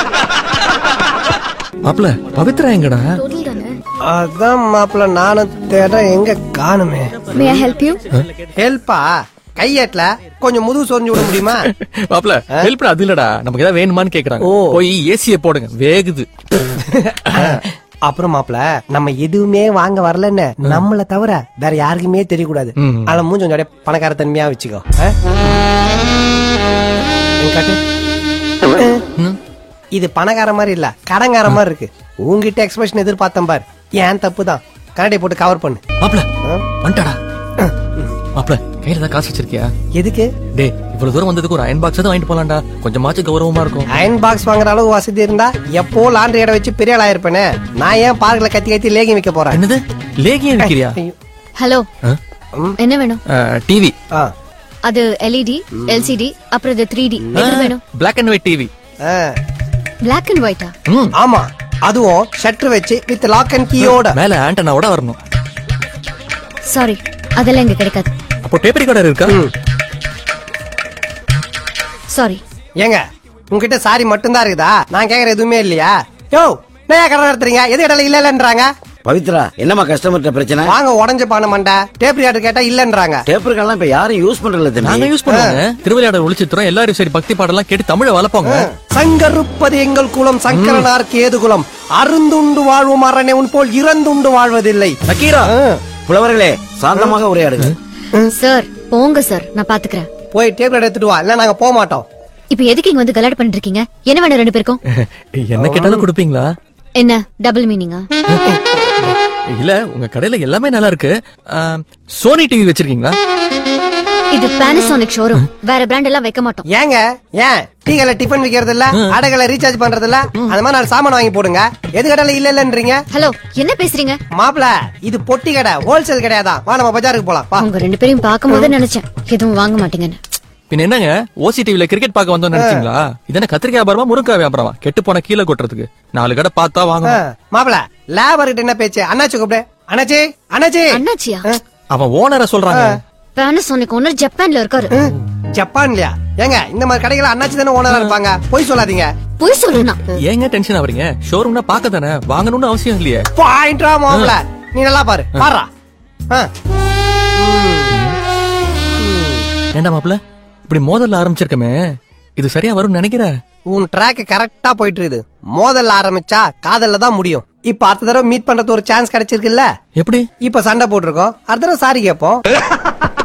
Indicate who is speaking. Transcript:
Speaker 1: மாப்ள பவித்ரா எங்கடா
Speaker 2: டோட்டல் தானே
Speaker 3: அதான் மாப்பிள்ள நானும் தேட எங்க காணுமே
Speaker 2: மே ஐ ஹெல்ப் யூ
Speaker 3: ஹெல்ப்பா கையேட்ல கொஞ்சம் முதுகு சொரிஞ்சு விட முடியுமா
Speaker 1: மாப்ள ஹெல்ப் அது இல்லடா நமக்கு ஏதாவது வேணுமான்னு கேக்குறாங்க
Speaker 3: ஓ.
Speaker 1: போய் ஏசிய போடுங்க வேகுது
Speaker 3: அப்புறம் மாப்பிள நம்ம எதுவுமே வாங்க வரலன்னு நம்மள தவிர வேற யாருக்குமே தெரியக்கூடாது
Speaker 1: ம்.
Speaker 3: அதுல மூஞ்சி கொஞ்சம் அப்படியே பணக்கார தன்மையா வச்சுக்கோ ஆ? எங்க காட்டு
Speaker 1: ம்.
Speaker 3: இது பணக்கார மாதிரி இல்ல கடங்கார மாதிரி இருக்கு உங்ககிட்ட எக்ஸ்பிரஷன் எதிர்பார்த்தேன் பார் ஏன் தப்பு தான் கரடி போட்டு கவர் பண்ணு
Speaker 1: மாப்ள
Speaker 3: ஆ?
Speaker 1: வந்துட்டாடா மாப்ள கையில தான் காசு வச்சிருக்கியா
Speaker 3: எதுக்கு
Speaker 1: டே இவ்வளவு தூரம் வந்ததுக்கு ஒரு அயன் பாக்ஸ் தான் வாங்கிட்டு போலாம்டா கொஞ்சமாச்சும் கௌரவமா இருக்கும்
Speaker 3: அயன் பாக்ஸ் வாங்குற அளவு வசதி இருந்தா எப்போ லாண்டரி இடம் வச்சு பெரிய ஆள் ஆயிருப்பேனே நான் ஏன் பார்க்ல கத்தி கத்தி லேகி வைக்க போறேன்
Speaker 1: என்னது லேகியம் விக்கிறியா
Speaker 3: ஐயோ.
Speaker 2: ஹலோ என்ன வேணும்
Speaker 1: டிவி
Speaker 3: ஆ,
Speaker 2: அது எல்இடி எல்சிடி அப்புறம் இது த்ரீ டி எது வேணும்
Speaker 1: பிளாக் அண்ட் ஒயிட் டிவி
Speaker 3: ஆ.
Speaker 2: பிளாக் அண்ட் ஒயிட்டா
Speaker 1: ம்
Speaker 3: ஆமா அதுவும் ஷட்டர் வச்சு வித் லாக் அண்ட் கீயோட
Speaker 1: மேல ஆண்டனாவோட வரணும்
Speaker 2: சாரி அதெல்லாம் இங்க கிடைக்காது
Speaker 1: அப்போ டேப் ரெக்கார்டர் இருக்கா
Speaker 2: சாரி
Speaker 3: ஏங்க உங்ககிட்ட சாரி மட்டும்தான் இருக்குதா நான் கேக்குற எதுவுமே இல்லையா யோ நான் கடை நடத்துறீங்க எது இடையில இல்ல இல்லன்றாங்க
Speaker 4: பவித்ரா என்னம்மா கஸ்டமர்கிட்ட பிரச்சனை
Speaker 3: வாங்க உடஞ்ச பான மண்டை டேப் ரியாடர் கேட்டா இல்லன்றாங்க
Speaker 4: டேப்பர்கள்லாம் இப்ப யாரும் யூஸ் பண்றதில்ல
Speaker 1: நாங்க
Speaker 4: தம்பி
Speaker 1: யூஸ் பண்ணுவாங்க திருவிளையாடல் ஒளிச்சித்திரம் எல்லாரும் சரி பக்தி பாடலாம் கேட்டு தமிழை வளர்ப்போங்க
Speaker 3: சங்கருப்பது எங்கள் குலம் சங்கரனார் கேது குலம் அருந்துண்டு வாழ்வும் அரணே உன் போல் இறந்துண்டு வாழ்வதில்லை
Speaker 1: நக்கீரா
Speaker 3: ஆ.
Speaker 4: புலவர்களே சாந்தமாக உரையாடுங்க
Speaker 2: சார் போங்க சார் நான் பாத்துக்கிறேன்
Speaker 3: போய் டேப் எடுத்துட்டு வா இல்ல நாங்க போக மாட்டோம்
Speaker 2: இப்போ எதுக்கு இங்க வந்து கலாட் பண்ணிட்டு இருக்கீங்க என்ன வேணும் ரெண்டு பேருக்கும்
Speaker 1: என்ன கேட்டாலும் கொடுப்பீங்களா
Speaker 2: என்ன டபுள் மீனிங்கா
Speaker 1: இல்ல உங்க கடையில எல்லாமே நல்லா இருக்கு சோனி டிவி வச்சிருக்கீங்களா
Speaker 2: இது பானசோனிக் ஷோரூம் வேற பிராண்ட் எல்லாம் வைக்க மாட்டோம்
Speaker 3: ஏங்க ஏன் டீகல டிஃபன் விக்கிறது இல்ல அடைகளை ரீசார்ஜ் பண்றது இல்ல அந்த மாதிரி நாலு சாமான் வாங்கி போடுங்க எது கடையில இல்ல இல்லன்றீங்க
Speaker 2: ஹலோ என்ன பேசுறீங்க
Speaker 3: மாப்பிள இது பொட்டி கடை ஹோல்சேல் கிடையாதான் வா நம்ம பஜாருக்கு போலாம் வா
Speaker 2: உங்க ரெண்டு பேரையும் பார்க்கும்போது நினைச்சேன் எதுவும் வாங்க மாட்டீங்கன்னு
Speaker 1: பின்ன என்னங்க ஓசி டிவில கிரிக்கெட் பார்க்க வந்தோம்னு நினைச்சீங்களா இதென்ன கத்திரிக்காய் வியாபாரமா முருங்கா வியாபாரமா கெட்டு போன கீழே கொட்டுறதுக்கு நாலு கடை பார்த்தா வாங்கணும்
Speaker 3: மாப்பிள லேபர் கிட்ட என்ன பேச்சு அண்ணாச்சி கூப்பிடு அண்ணாச்சி அண்ணாச்சி
Speaker 2: அண்ணாச்சியா
Speaker 1: அவன் ஓனரை சொல்றாங்க
Speaker 2: பானசோனிக் ஓனர் ஜப்பான்ல இருக்காரு
Speaker 3: ஜப்பான்லயா ஏங்க இந்த மாதிரி கடைகளை அண்ணாச்சி தானே ஓனரா இருப்பாங்க போய் சொல்லாதீங்க
Speaker 2: போய் சொல்லுனா
Speaker 1: ஏங்க டென்ஷன் ஆவறீங்க ஷோரூம்னா பார்க்க தானே வாங்கணும்னு அவசியம் இல்லையே
Speaker 3: பாயிண்ட்ரா மாப்பிள நீ நல்லா பாரு பாருடா ஆ.
Speaker 1: ஏண்டா மாப்ள இப்படி மோதல்ல ஆரம்பிச்சிருக்கமே இது சரியா வரும்னு நினைக்கிற
Speaker 3: உன் ட்ராக் கரெக்டா போயிட்டு இருக்குது மோதல்ல ஆரம்பிச்சா காதல்ல தான் முடியும் இப்ப அடுத்த தடவை மீட் பண்றது ஒரு சான்ஸ் கிடைச்சிருக்குல்ல
Speaker 1: எப்படி
Speaker 3: இப்ப சண்டை போட்டிருக்கோம் அடுத்த தடவை சாரி கேட்போம்